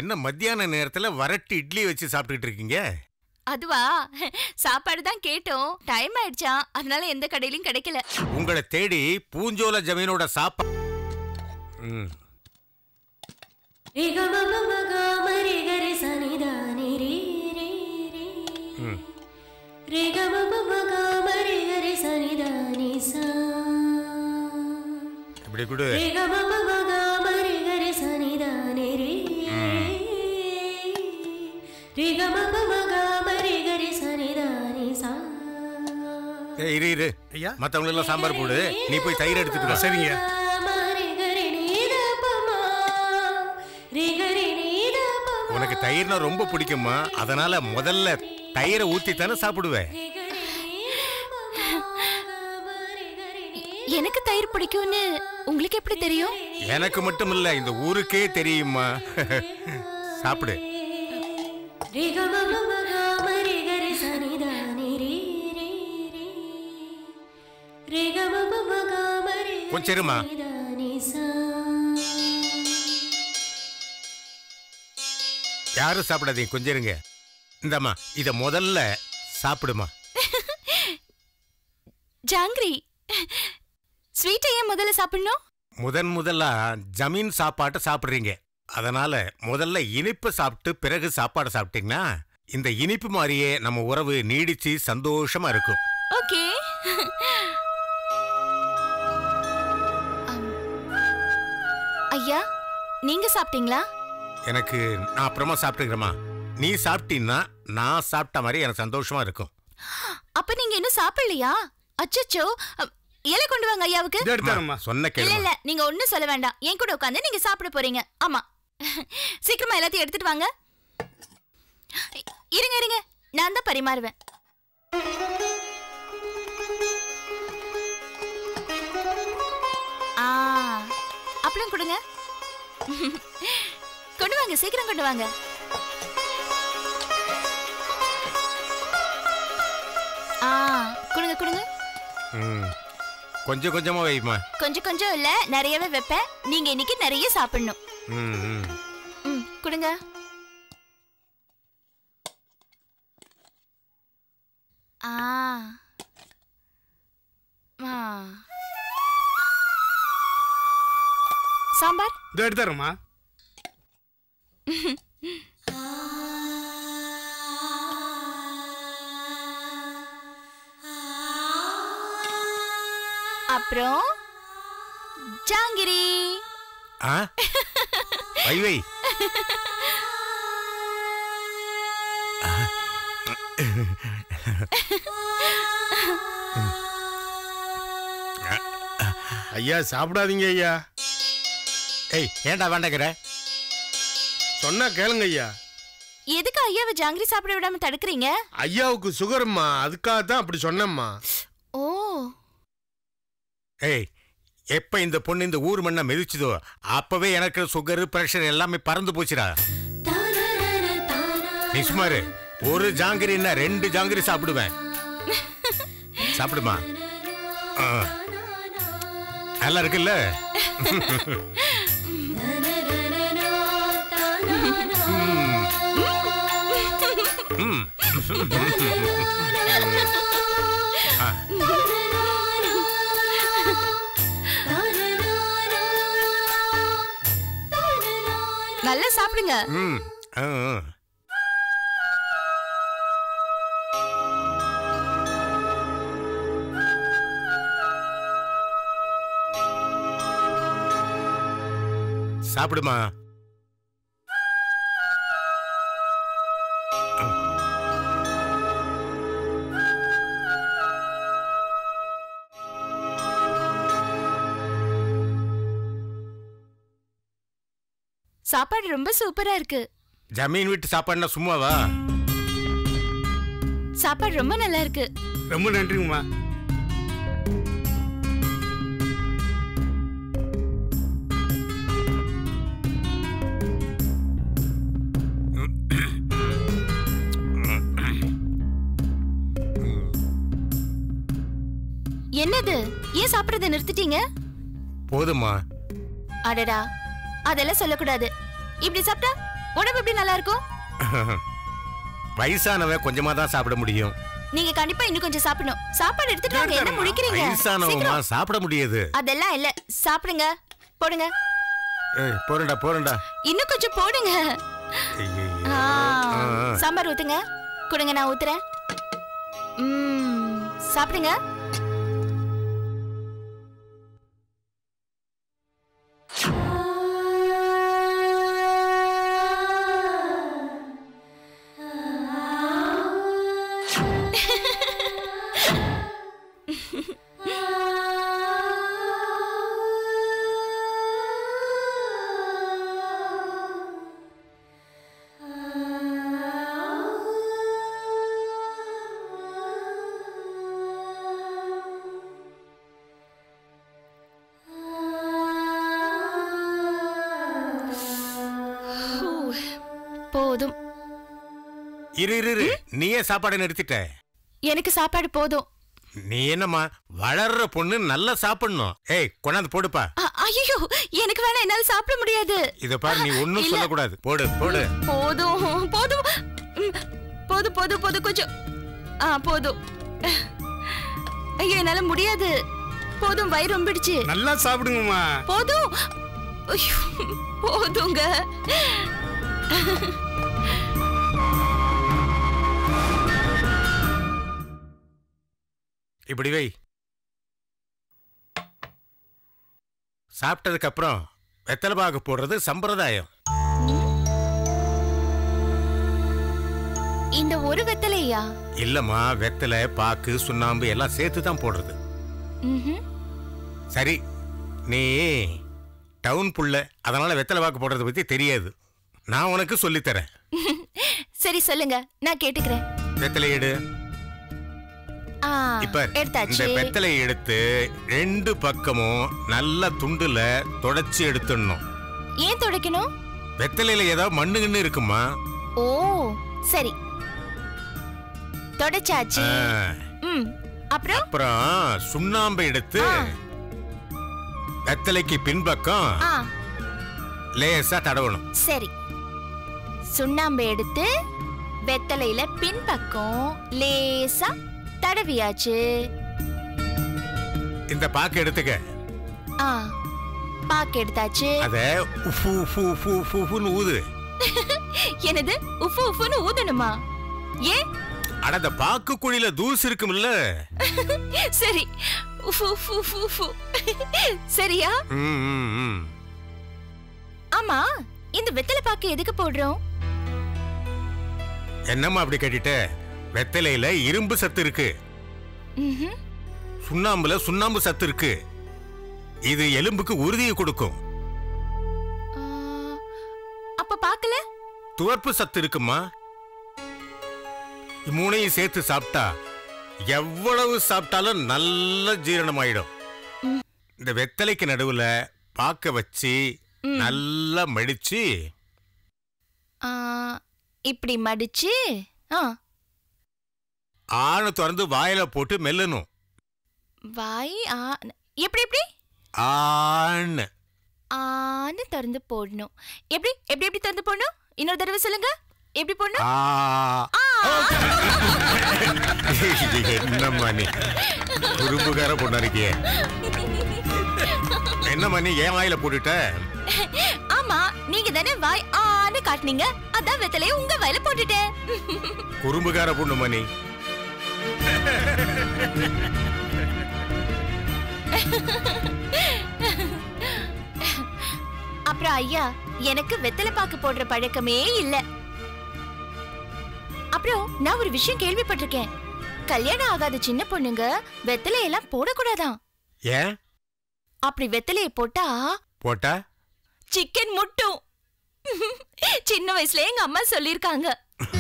என்ன மத்தியான நேரத்துல வரட்டு இட்லி வச்சு சாப்பிட்டுட்டு இருக்கீங்க அதுவா சாப்பாடு தான் கேட்டோம் டைம் ஆயிடுச்சா அதனால எந்த கடையிலயும் கிடைக்கல உங்களை தேடி பூஞ்சோல ஜமீனோட சாப்பா ம் ம். இப்படி கொடு ஏய், இரு இரு ஐயா மத்தவங்க எல்லாம் சாம்பார் போடு நீ போய் தயிர் எடுத்துட்டு வா சரிங்க உனக்கு தயிர்னா ரொம்ப பிடிக்குமா அதனால முதல்ல தயிரை ஊத்தி தானே சாப்பிடுவேன் எனக்கு தயிர் பிடிக்கும்னு உங்களுக்கு எப்படி தெரியும் எனக்கு மட்டும் இல்ல இந்த ஊருக்கே தெரியுமா சாப்பிடு கொஞ்சம் இருமா யாரும் சாப்பிடாதீங்க கொஞ்சம் இருங்க இந்தம்மா இத முதல்ல சாப்பிடுமா ஜாங்கிரி ஸ்வீட்டை ஏன் முதல்ல சாப்பிடணும் முதன் முதலா ஜமீன் சாப்பாட்டை சாப்பிடுறீங்க அதனால முதல்ல இனிப்பு சாப்பிட்டு பிறகு சாப்பாடு சாப்பிட்டீங்கன்னா இந்த இனிப்பு மாதிரியே நம்ம உறவு நீடிச்சு சந்தோஷமா இருக்கும் ஓகே ஐயா நீங்க சாப்பிட்டீங்களா எனக்கு நான் அப்புறமா சாப்பிட்டுக்கிறேம்மா நீ சாப்பிட்டீன்னா நான் சாப்பிட்ட மாதிரி எனக்கு சந்தோஷமா இருக்கும் அப்ப நீங்க இன்னும் சாப்பிடலையா அச்சச்சோ அம், இலை கொண்டு வாங்க ஐயாவுக்கு இதை எடுத்தாரம்மா சொன்ன இல்ல கேளுமா இல்ல நீங்க ஒண்ணும் சொல்ல வேண்டாம் என் கூட உட்காந்து நீங்க சாப்பிட போறீங்க ஆமா சீக்கிரமா எல்லாத்தையும் எடுத்துட்டு வாங்க இருங்க இருங்க நான் தான் பரிமாறுவேன் ஆ அப்பளம் கொடுங்க கொண்டு வாங்க சீக்கிரம் கொண்டு வாங்க ஆ கொடுங்க கொடுங்க ம். கொஞ்சம் கொஞ்சமா வைமா கொஞ்சம் கொஞ்சம் இல்ல நிறையவே வைப்பேன் நீங்க இன்னைக்கு நிறைய சாப்பிடணும் ம் ம். ம் கொடுங்க ஆ ஆ. சாம்பார் இதை எடுத்தாரம்மா அப்புறம் ஜாங்கிரி ஆ வை வை ஐயா சாப்பிடாதீங்க ஐயா ஏய் ஏன்டா வேண்டாங்கிற சொன்னா கேளுங்க ஐயா எதுக்கு ஐயாவை ஜாங்கிரி சாப்பிட விடாம தடுக்கிறீங்க ஐயாவுக்கு சுகர்மா அதுக்காக தான் அப்படி சொன்னேம்மா ஓ ஏய் எப்ப இந்த பொண்ணு இந்த ஊர் மண்ணை மிதிச்சுதோ அப்பவே எனக்கு சுகர் பிரஷர் எல்லாமே பறந்து போச்சுடா நிஸ்மாரு ஒரு ஜாங்கிரின்னா ரெண்டு ஜாங்கிரி சாப்பிடுவேன் சாப்பிடுமா ஆ. நல்லா இருக்குல்ல ம். ஆ. நல்லா சாப்பிடுங்க ம் ஆ, ஆ. சாப்பிடுமா சாப்பாடு ரொம்ப சூப்பரா இருக்கு ஜமீன் வீட்டு சாப்பாடுனா சும்மாவா சாப்பாடு ரொம்ப நல்லா இருக்கு ரொம்ப நன்றிங்கம்மா என்னது ஏன் சாப்பிடுறத நிறுத்திட்டீங்க போதுமா அடடா அதெல்லாம் சொல்லக்கூடாது இப்படி சாப்பிட்டா உடம்பு எப்படி நல்லா இருக்கும் வயசானவன் கொஞ்சமா தான் சாப்பிட முடியும் நீங்க கண்டிப்பா இன்னும் கொஞ்சம் சாப்பிடணும் சாப்பாடு எடுத்துட்டு வாங்க என்ன முடிக்கிறீங்க வயசானவமா சீக்கிரம். சாப்பிட முடியாது அதெல்லாம் இல்ல சாப்பிடுங்க போடுங்க ஏய், போறேன்டா போறேன்டா இன்னும் கொஞ்சம் போடுங்க ஐயையோ. ஆ, ஆ, ஆ. சாம்பார் ஊத்துங்க கொடுங்க நான் ஊத்துறேன் ம், சாப்பிடுங்க ஹூ, போதும் இரு இரு இரு நீயே சாப்பாடை நிறுத்திட்ட எனக்கு சாப்பாடு போதும் நீ என்னம்மா வளர்ற பொண்ணு நல்லா சாப்பிடணும் ஏய் கொண்டாந்து போடுப்பா ஐயோ எனக்கு வேணாம் என்னால சாப்பிட முடியாது இத பாரு நீ ஒண்ணும் இல்ல. சொல்லக்கூடாது போடு போடு போதும் போதும் ம், போதும் போதும் போதும் கொஞ்சம் ஆ போதும் ஐயோ என்னால முடியாது போதும் வயிறு ரொம்பிடுச்சு நல்லா சாப்பிடுங்கம்மா போதும் ஐயோ, போதுங்க இப்படி வை சாப்பிட்டதுக்கு அப்புறம் வெத்தலை பாக்கு போடுறது சம்பிரதாயம் இந்த ஒரு வெத்தலையா இல்லம்மா வெத்தலை பாக்கு சுண்ணாம்பு எல்லாம் சேர்த்து தான் போடுறது ம்ஹும். சரி நீ டவுன் புள்ள அதனால வெத்தலை பாக்கு போடுறத பத்தி தெரியாது நான் உனக்கு சொல்லித்தரேன் சரி சொல்லுங்க நான் கேட்டுக்கிறேன் வெத்தலை எடு ஆ, இப்ப இந்த எடுத்தாச்சு வெத்தலை எடுத்து ரெண்டு பக்கமும் நல்ல துண்டுல தொடச்சி எடுத்துடணும் ஏன் துடைக்கணும் வெத்தலையில ஏதாவது மண்ணு கிண்ணு இருக்குமா ஓ சரி தொடச்சாச்சு ஆ, ம் அப்புறம் அப்புறம் சுண்ணாம்பை எடுத்து ஆ. வெத்தலைக்கு பின்பக்கம் ஆ லேசா தடவணும் சரி சுண்ணாம்பு எடுத்து வெத்தலையில பின்பக்கம் லேசா தடவியாச்சு இந்த பாக்கு எடுத்துக்க ஆ பாக்கு எடுத்தாச்சு அத உஃபு உஃபு உஃபு உஃபு உஃபுன்னு ஊது என்னது உஃபு உஃபுன்னு ஊதணுமா ஏன் அட அந்த பாக்கு குழியில தூசு இருக்கும்ல சரி உஃபு உஃபு உஃபு உஃபு சரியா ம், ம், ம். ஆமா இந்த வெத்தலை பாக்கு எதுக்கு போடுறோம் என்னம்மா அப்படி கேட்டுட்ட வெத்தலையில இரும்பு சத்து இருக்கு ம்ஹும். சுண்ணாம்புல சுண்ணாம்பு சத்து இருக்கு இது எலும்புக்கு உறுதியை கொடுக்கும் ஆ, அப்ப பாக்கல துவர்ப்பு சத்து இருக்குமா மூணையும் சேர்த்து சாப்பிட்டா எவ்வளவு சாப்பிட்டாலும் நல்ல ஜீரணமாயிடும் ம். இந்த வெத்தலைக்கு நடுவுல பாக்க வச்சு ம். நல்லா மடிச்சு ஆ, இப்படி மடிச்சு ஆ ஆணை திறந்து வாயில போட்டு மெல்லணும் வாய் ஆ எப்படி எப்படி ஆண் ஆன்னு திறந்து போடணும் எப்படி எப்படி எப்படி திறந்து போடணும் இன்னொரு தடவை சொல்லுங்க எப்படி போடணும் ஆ என்னம்மா நீ குறும்புகார பொண்ணா இருக்கியே என்னம்மா நீ ஏன் வாயில போட்டுட்ட ஆமா நீங்க தானே வாய் ஆன்னு காட்டுனீங்க அதான் வெத்தலைய உங்க வாயில போட்டுட்டேன் குறும்புகார பொண்ணுமா நீ அப்புறம் ஐயா எனக்கு வெத்தலை பாக்கு போடுற பழக்கமே இல்ல அப்புறம் நான் ஒரு விஷயம் கேள்விப்பட்டிருக்கேன் கல்யாணம் ஆகாத சின்ன பொண்ணுங்க வெத்தலை எல்லாம் போடக்கூடாதாம் ஏன் அப்படி வெத்தலையை போட்டா போட்டா சிக்கன் முட்டும் சின்ன வயசுல எங்க அம்மா சொல்லிருக்காங்க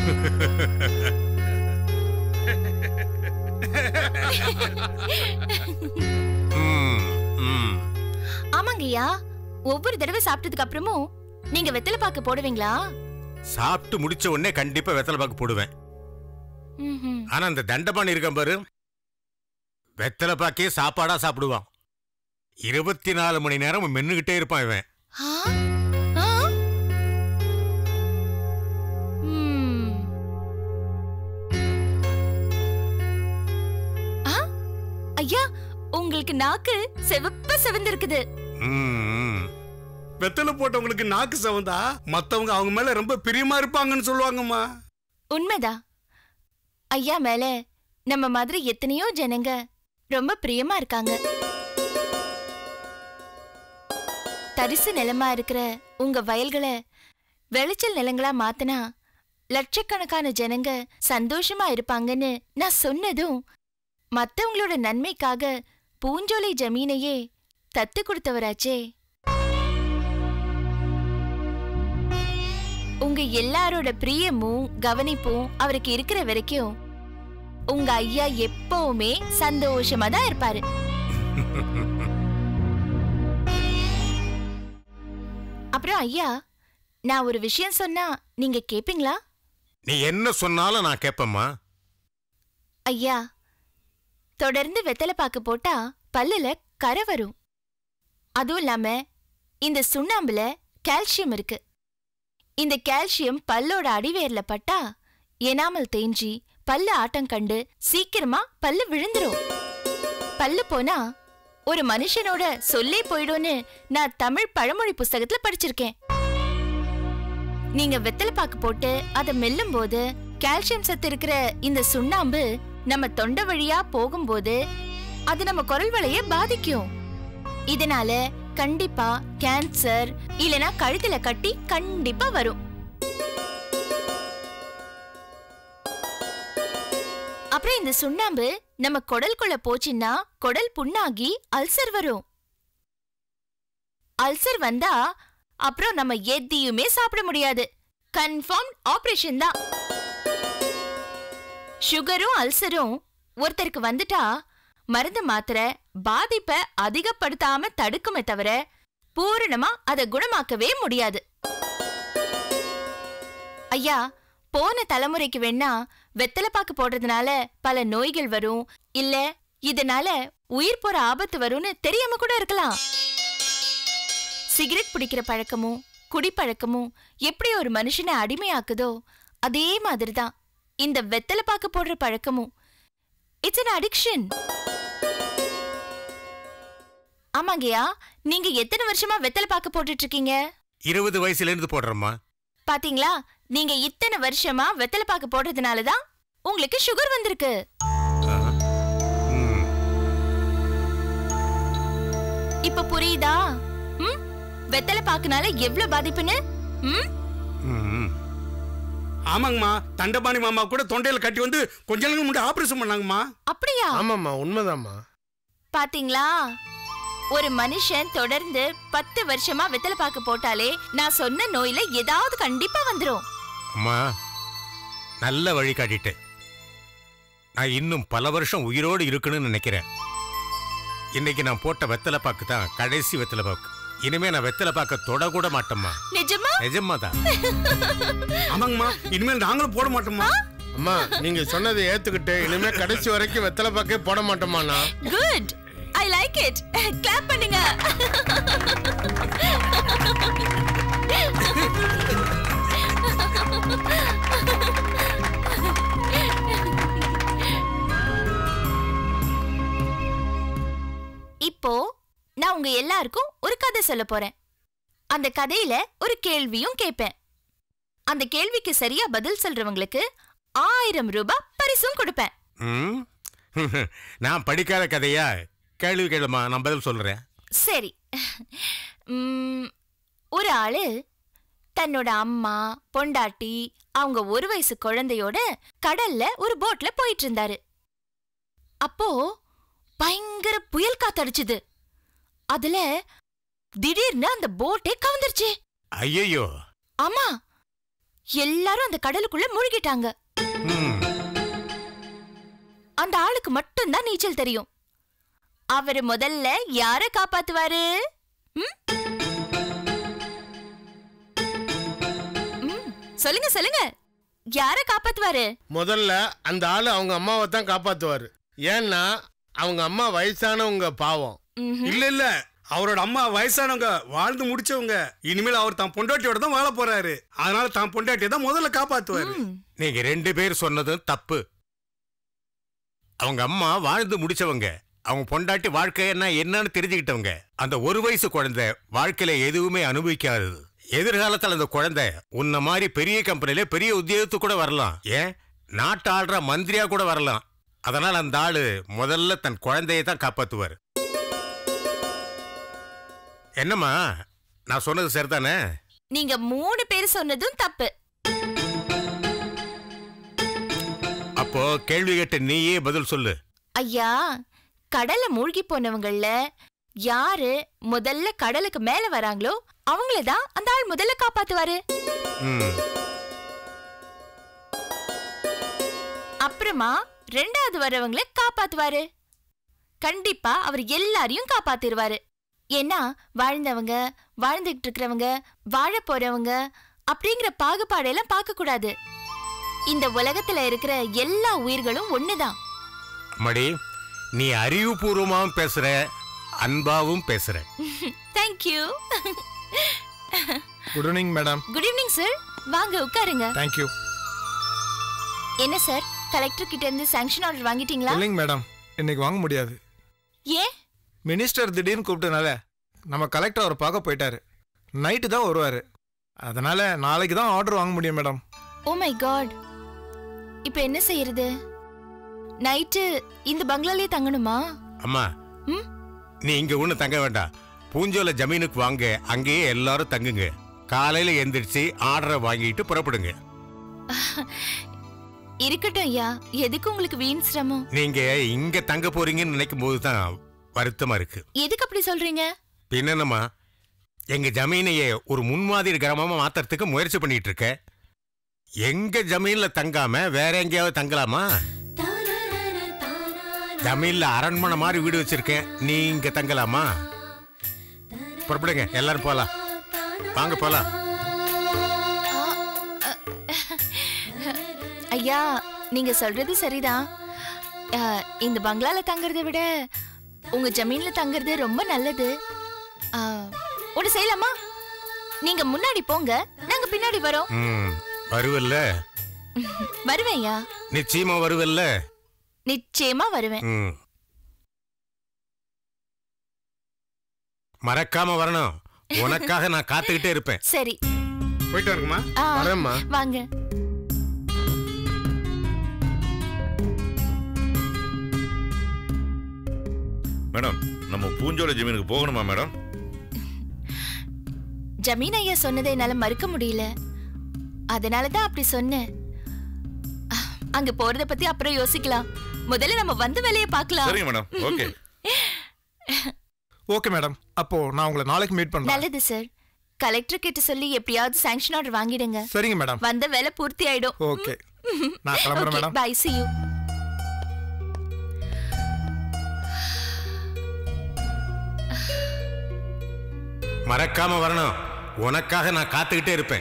ம், ம். ஆமாங்கய்யா ஒவ்வொரு தடவை சாப்பிட்டதுக்கு அப்புறமும் நீங்க வெத்தலை பாக்கு போடுவீங்களா சாப்பிட்டு முடிச்ச உடனே கண்டிப்பா வெத்தலை பாக்கு போடுவேன் ம்ஹும். ஆனா அந்த தண்டபாணி இருக்கான் பாரு வெத்தலை பாக்கே சாப்பாடா சாப்பிடுவான் இருபத்தி நாலு மணி நேரம் மென்னுகிட்டே இருப்பான் இவன் ஆ? ஆ? ஐயா உங்களுக்கு நாக்கு செவப்ப செவந்திருக்குது ம், ம். வெத்தலை போட்டவங்களுக்கு நாக்கு சவந்தா மத்தவங்க அவங்க மேல ரொம்ப பிரியமா இருப்பாங்கன்னு சொல்லுவாங்கம்மா உண்மைதா ஐயா மேல நம்ம மாதிரி எத்தனையோ ஜனங்க ரொம்ப பிரியமா இருக்காங்க தரிசு நிலமா இருக்கிற உங்க வயல்களை விளைச்சல் நிலங்களா மாத்தினா லட்சக்கணக்கான ஜனங்க சந்தோஷமா இருப்பாங்கன்னு நான் சொன்னதும் மத்தவங்களோட நன்மைக்காக பூஞ்சோலை ஜமீனையே தத்து கொடுத்தவராச்சே உங்க எல்லாரோட பிரியமும் கவனிப்பும் அவருக்கு இருக்கிற வரைக்கும் உங்க ஐயா எப்பவுமே சந்தோஷமா தான் இருப்பாரு அப்புறம் ஐயா நான் ஒரு விஷயம் சொன்னா நீங்க கேப்பீங்களா நீ என்ன சொன்னாலும் நான் கேட்பேம்மா ஐயா தொடர்ந்து வெத்தலை பாக்கு போட்டா பல்லுல கரை வரும் அதுவும் இல்லாம இந்த சுண்ணாம்புல கால்சியம் இருக்கு இந்த கால்சியம் பல்லோட அடிவேர்ல பட்டா எனாமல் தேஞ்சி பல்லு ஆட்டம் கண்டு சீக்கிரமா பல்லு விழுந்துரும் பல்லு போனா ஒரு மனுஷனோட சொல்லே போயிடும்னு நான் தமிழ் பழமொழி புஸ்தகத்துல படிச்சிருக்கேன் நீங்க வெத்தலை பாக்கு போட்டு அதை மெல்லும் போது கால்சியம் சத்து இருக்கிற இந்த சுண்ணாம்பு நம்ம தொண்டை வழியா போகும்போது அது நம்ம குரல் வளைய பாதிக்கும் இதனால கண்டிப்பா கேன்சர் இல்லனா கழுத்துல கட்டி கண்டிப்பா வரும் அப்புறம் இந்த சுண்ணாம்பு நம்ம குடல்குள்ள போச்சுன்னா குடல் புண்ணாகி அல்சர் வரும் அல்சர் வந்தா அப்புறம் நம்ம எதையுமே சாப்பிட முடியாது கன்ஃபார்ம் ஆபரேஷன் தான் சுகரும் அல்சரும் ஒருத்தருக்கு வந்துட்டா மருந்து மாத்திரை பாதிப்பை அதிகப்படுத்தாம தடுக்குமே தவிர பூரணமா அதை குணமாக்கவே முடியாது ஐயா போன தலைமுறைக்கு வேணா வெத்தலை பாக்கு போடுறதுனால பல நோய்கள் வரும் இல்ல இதனால உயிர் போற ஆபத்து வரும்னு தெரியாம கூட இருக்கலாம் சிகரெட் பிடிக்கிற பழக்கமும் குடிப்பழக்கமும் எப்படி ஒரு மனுஷனை அடிமையாக்குதோ அதே மாதிரிதான் இந்த வெத்தலை பாக்கு போடுற பழக்கமும் இட்ஸ் an அடிக்ஷன் ஆமாங்கய்யா நீங்க எத்தனை வருஷமா வெத்தலை பாக்கு போட்டுட்டு இருக்கீங்க இருபது வயசுல இருந்து போடுறேம்மா பாத்தீங்களா நீங்க இத்தனை வருஷமா வெத்தலை பாக்கு போடுறதுனால தான் உங்களுக்கு சுகர் வந்திருக்கு ம். இப்ப புரியுதா ம் வெத்தலை பாக்குனால எவ்வளவு பாதிப்புன்னு ம் ம். ஆமாங்கம்மா தண்டபாணி மாமா கூட தொண்டையில கட்டி வந்து கொஞ்ச நாள் முன்னாடி ஆபரேஷன் பண்ணாங்கம்மா அப்படியா ஆமாம்மா உண்மைதாம்மா பாத்தீங்களா ஒரு மனுஷன் தொடர்ந்து பத்து வருஷமா வெத்தலை பாக்கு போட்டாலே நான் சொன்ன நோயில ஏதாவது கண்டிப்பா வந்துரும் அம்மா நல்ல வழி காட்டிட்டு நான் இன்னும் பல வருஷம் உயிரோடு இருக்கணும்னு நினைக்கிறேன் இன்னைக்கு நான் போட்ட வெத்தலை பாக்கு தான் கடைசி வெத்தலை பாக்கு இனிமே நான் வெத்தலை பாக்க தொட கூட மாட்டேம்மா நிஜமா நிஜமா தான் ஆமாங்கம்மா இனிமேல் நாங்களும் போட மாட்டோம்மா அம்மா நீங்க சொன்னதை ஏத்துக்கிட்டு இனிமே கடைசி வரைக்கும் வெத்தலை பாக்கே போட மாட்டோமாண்ணா good I like it clap பண்ணுங்க இப்போ நான் உங்க எல்லாருக்கும் ஒரு கதை சொல்ல போறேன் அந்த கதையில ஒரு கேள்வியும் கேட்பேன் அந்த கேள்விக்கு சரியா பதில் சொல்றவங்களுக்கு ஆயிரம் ரூபாய் பரிசும் கொடுப்பேன் ம்? நான் படிக்காத கதையா கேள்வி கேளுமா நான் பதில் சொல்றேன் சரி உம், ஒரு ஆளு தன்னோட அம்மா பொண்டாட்டி அவங்க ஒரு வயசு குழந்தையோட கடல்ல ஒரு போட்ல போயிட்டு இருந்தாரு அப்போ பயங்கர புயல் காத்தடிச்சுது அதுல திடீர்னு அந்த போட்டே கவுந்துருச்சு ஐயோ ஆமா எல்லாரும் அந்த கடலுக்குள்ள மூழ்கிட்டாங்க அந்த ஆளுக்கு மட்டும்தான் நீச்சல் தெரியும் அவரு முதல்ல யார காப்பாத்துவாரு ம்? ம், சொல்லுங்க சொல்லுங்க யார காப்பாத்துவாரு முதல்ல அந்த ஆளு அவங்க அம்மாவை தான் காப்பாத்துவாரு ஏன்னா அவங்க அம்மா வயசானவங்க பாவம் ம்ஹும். இல்ல இல்ல அவரோட அம்மா வயசானவங்க வாழ்ந்து முடிச்சவங்க இனிமேல் அவர் தான் பொண்டாட்டியோட தான் வாழ போறாரு அதனால தான் பொண்டாட்டியை தான் முதல்ல காப்பாத்துவாரு ம், நீங்க ரெண்டு பேர் சொன்னதும் தப்பு அவங்க அம்மா வாழ்ந்து முடிச்சவங்க அவங்க பொண்டாட்டி வாழ்க்கைன்னா என்னன்னு தெரிஞ்சுக்கிட்டவங்க அந்த ஒரு வயசு குழந்தை வாழ்க்கையில எதுவுமே அனுபவிக்காதது எதிர்காலத்துல அந்த குழந்தை உன்ன மாதிரி பெரிய கம்பெனில பெரிய உத்தியோகத்துக்கு கூட வரலாம் ஏன் நாட்டு ஆள்ற மந்திரியா கூட வரலாம் அதனால அந்த ஆளு முதல்ல தன் குழந்தையை தான் காப்பாத்துவார் என்னம்மா நான் சொன்னது சரிதானே நீங்க மூணு பேர் சொன்னதும் தப்பு அப்போ கேள்வி கேட்ட நீயே பதில் சொல்லு ஐயா கடல்ல மூழ்கி போனவங்கள யாரு முதல்ல கடலுக்கு மேல வராங்களோ அவங்கள தான் அந்த ஆள் முதல்ல காப்பாத்துவாரு ம் அப்புறமா ரெண்டாவது வரவங்கள காப்பாத்துவாரு கண்டிப்பா அவர் எல்லாரையும் காப்பாத்திருவாரு ஏன்னா வாழ்ந்தவங்க வாழ்ந்துகிட்டு இருக்கிறவங்க வாழ போறவங்க அப்படிங்கிற பாகுபாடெல்லாம் பார்க்க கூடாது இந்த உலகத்துல இருக்கிற எல்லா உயிர்களும் ஒண்ணுதான் மடி நீ அறிவுபூர்வமாவும் பேசுற அன்பாவும் பேசுற thank you good evening madam good evening sir வாங்க உட்காருங்க தேங்க்யூ என்ன சார் கலெக்டர் கிட்ட இருந்து சாங்ஷன் ஆர்டர் வாங்கிட்டீங்களா இல்லைங்க மேடம் இன்னைக்கு வாங்க முடியாது ஏன் மினிஸ்டர் திடீர்னு கூப்பிட்டனால நம்ம கலெக்டர் அவரை பார்க்க போயிட்டாரு நைட்டு தான் வருவார் அதனால நாளைக்கு தான் ஆர்டர் வாங்க முடியும் மேடம் ஓ மை காட் இப்போ என்ன செய்யறது நைட்டு இந்த பங்களாலே தங்கணுமா அம்மா ம்? நீ இங்க ஒண்ணு தங்க வேண்டாம் பூஞ்சோல ஜமீனுக்கு வாங்க அங்கேயே எல்லாரும் தங்குங்க காலையில எந்திரிச்சு ஆர்டரை வாங்கிட்டு புறப்படுங்க இருக்கட்டும் ஐயா எதுக்கு உங்களுக்கு வீண் சிரமம் நீங்க இங்க தங்க போறீங்கன்னு நினைக்கும் போது தான் வருத்தமா இருக்கு எதுக்கு அப்படி சொல்றீங்க பின்னமா எங்க ஜமீனையே ஒரு முன்மாதிரி கிராமமா மாத்துறதுக்கு முயற்சி பண்ணிட்டு இருக்க எங்க ஜமீன்ல தங்காம வேற எங்கேயாவது தங்கலாமா ஜமீன்ல அரண்மனை மாதிரி வீடு வச்சிருக்கேன் நீ இங்க தங்கலாமா புறப்படுங்க எல்லாரும் போலாம் வாங்க போலாம் ஐயா நீங்க சொல்றது சரிதான் அஹ், இந்த பங்களால தங்குறதை விட உங்க ஜமீன்ல தங்குறது ரொம்ப நல்லது அஹ், ஒண்ணு செய்யலாமா நீங்க முன்னாடி போங்க நாங்க பின்னாடி வரோம் ம் வருவல்ல வருவேன் ஐயா நிச்சயமா வருவல்ல நிச்சயமா வருவேன் ம் மறக்காம வரணும் உனக்காக நான் காத்துக்கிட்டே இருப்பேன் சரி போயிட்டு இருக்குமா ஆ, வரேம்மா வாங்க மேடம் நம்ம பூஞ்சோலை ஜமீனுக்கு போகணுமா மேடம் ஜமீன் ஐயா சொன்னதை என்னால மறுக்க முடியல அதனால தான் அப்படி சொன்னேன் அஹ், அங்க போறத பத்தி அப்புறம் யோசிக்கலாம் முதல்ல நம்ம வந்த வேலையை பார்க்கலாம் சரிங்க மேடம் ஓகே ஓகே மேடம் அப்போ நான் உங்களை நாளைக்கு மீட் பண்றேன் நல்லது சார் கலெக்டர் கிட்ட சொல்லி எப்படியாவது சாங்ஷன் ஆர்டர் வாங்கிடுங்க சரிங்க மேடம் வந்த வேலை பூர்த்தி ஆயிடும் ஓகே நான் கிளம்புறேன் மேடம் பை see you மறக்காம வரணும் உனக்காக நான் காத்துக்கிட்டே இருப்பேன்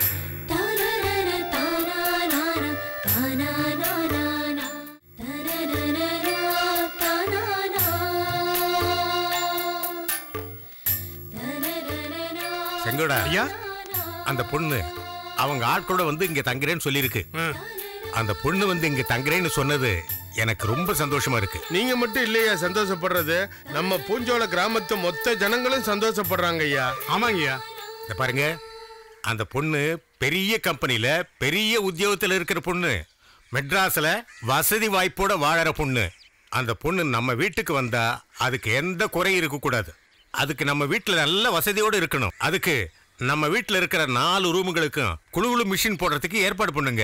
செங்கோடா ஐயா அந்த பொண்ணு அவங்க ஆட்களோட வந்து இங்க தங்குறேன்னு சொல்லியிருக்கு ஆ. அந்த பொண்ணு வந்து இங்க தங்குறேன்னு சொன்னது எனக்கு ரொம்ப சந்தோஷமா இருக்கு நீங்க மட்டும் இல்லையா சந்தோஷப்படுறது நம்ம பூஞ்சோல கிராமத்து மொத்த ஜனங்களும் சந்தோஷப்படுறாங்க ஐயா ஆமாங்கய்யா இந்த பாருங்க அந்த பொண்ணு பெரிய கம்பெனில பெரிய உத்தியோகத்துல இருக்கிற பொண்ணு மெட்ராஸ்ல வசதி வாய்ப்போட வாழற பொண்ணு அந்த பொண்ணு நம்ம வீட்டுக்கு வந்தா அதுக்கு எந்த குறையும் இருக்கக்கூடாது அதுக்கு நம்ம வீட்டுல நல்ல வசதியோட இருக்கணும் அதுக்கு நம்ம வீட்டுல இருக்கிற நாலு ரூமுகளுக்கும் குழு குழு மிஷின் போடுறதுக்கு ஏற்பாடு பண்ணுங்க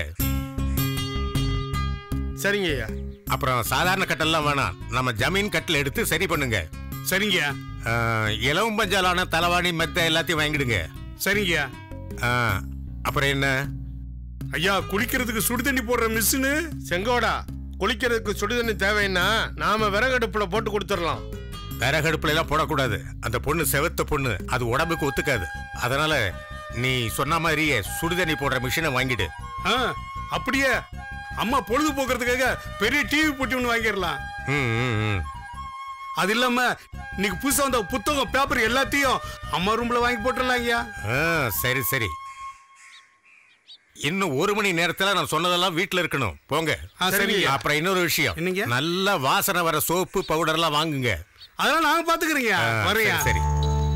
சரிங்க ஐயா அப்புறம் சாதாரண கட்டெல்லாம் வேணாம் நம்ம ஜமீன் கட்டில் எடுத்து சரி பண்ணுங்க சரிங்கய்யா ஆஹ், இலவம் பஞ்சாலான தலைவாணி மெத்த எல்லாத்தையும் வாங்கிடுங்க சரிங்கய்யா ஆஹ், அப்புறம் என்ன ஐயா குளிக்கிறதுக்கு சுடு தண்ணி போடுற மிஷினு செங்கோடா குளிக்கிறதுக்கு சுடுதண்ணி தேவைன்னா நாம விறகடுப்புல போட்டு கொடுத்துடலாம் விறகடுப்புல எல்லாம் போடக்கூடாது அந்த பொண்ணு செவத்த பொண்ணு அது உடம்புக்கு ஒத்துக்காது அதனால நீ சொன்ன மாதிரியே சுடுதண்ணி போடுற மிஷினை வாங்கிடு ஆ அப்படியே அம்மா பொழுது போக்குறதுக்காக பெரிய டிவி போட்டி ஒன்று வாங்கிடலாம் ம், ம், ம். அது இல்லாம இன்னைக்கு புதுசா வந்த புத்தகம் பேப்பர் எல்லாத்தையும் அம்மா ரூம்ல வாங்கி போட்டுடலாம் ஐயா ஆ, சரி சரி இன்னும் ஒரு மணி நேரத்துல நான் சொன்னதெல்லாம் வீட்ல இருக்கணும் போங்க ஆ, சரிங்க. அப்புறம் இன்னொரு விஷயம் என்னங்க? நல்ல வாசனை வர சோப்பு பவுடர்லாம் வாங்குங்க அதெல்லாம் நாங்க பாத்துக்கிறீங்க ஆ, வர்றியா சரி, சரி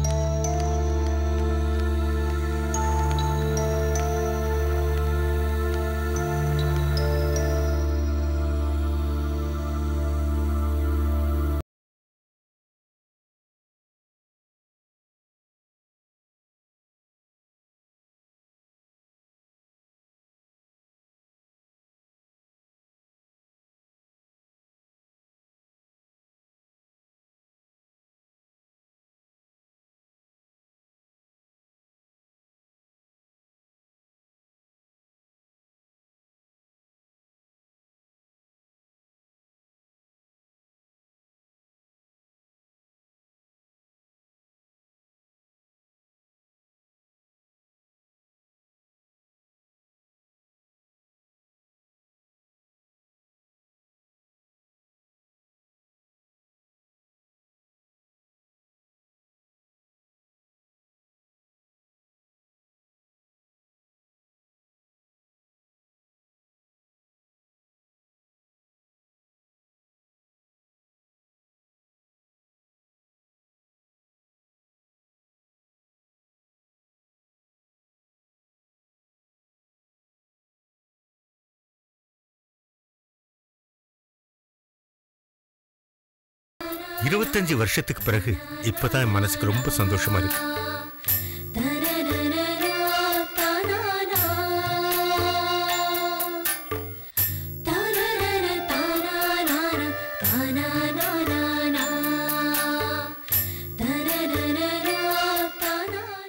இருபத்தஞ்சு வருஷத்துக்கு பிறகு இப்பதான் என் மனசுக்கு ரொம்ப சந்தோஷமா இருக்கு தானா